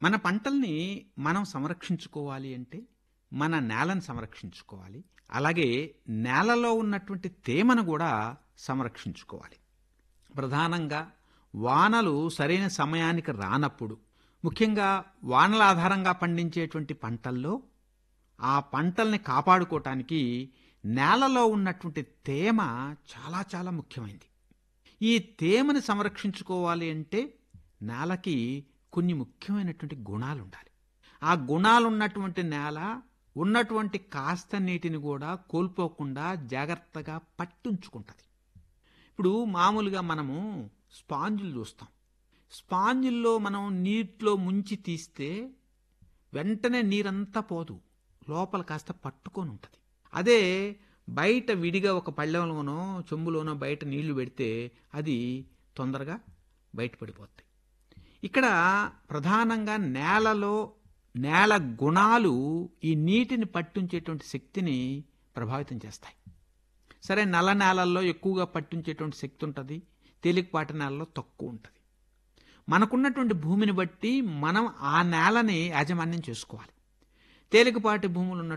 మన పంటల్ని మనం సంరక్షించుకోవాలి అంటే మన నేలను సంరక్షించుకోవాలి అలాగే నేలలో ఉన్నటువంటి తేమను కూడా సంరక్షించుకోవాలి ప్రధానంగా వానలు సరైన సమయానికి రానప్పుడు ముఖ్యంగా వానల ఆధారంగా పండించేటువంటి పంటల్లో ఆ పంటల్ని కాపాడుకోవటానికి నేలలో ఉన్నటువంటి తేమ చాలా చాలా ముఖ్యమైనది ఈ తేమని సంరక్షించుకోవాలి అంటే నేలకి కొన్ని ముఖ్యమైనటువంటి గుణాలు ఉండాలి ఆ గుణాలు ఉన్నటువంటి నేల ఉన్నటువంటి కాస్త నీటిని కూడా కోల్పోకుండా జాగ్రత్తగా పట్టుంచుకుంటుంది ఇప్పుడు మామూలుగా మనము స్పాంజులు చూస్తాం స్పాంజుల్లో మనం నీటిలో ముంచి తీస్తే వెంటనే నీరంతా పోదు లోపల కాస్త పట్టుకొని ఉంటుంది అదే బయట విడిగా ఒక పళ్ళెంలోనో చెంబులోనో బయట నీళ్లు పెడితే అది తొందరగా బయటపడిపోతాయి ఇక్కడ ప్రధానంగా నేలలో నేల గుణాలు ఈ నీటిని పట్టుంచేటువంటి శక్తిని ప్రభావితం చేస్తాయి సరే నల్ల నేలల్లో ఎక్కువగా పట్టించేటువంటి శక్తి ఉంటుంది తేలికపాటి నేలలో తక్కువ ఉంటుంది మనకున్నటువంటి భూమిని బట్టి మనం ఆ నేలని యాజమాన్యం చేసుకోవాలి తేలికపాటి భూములు ఉన్న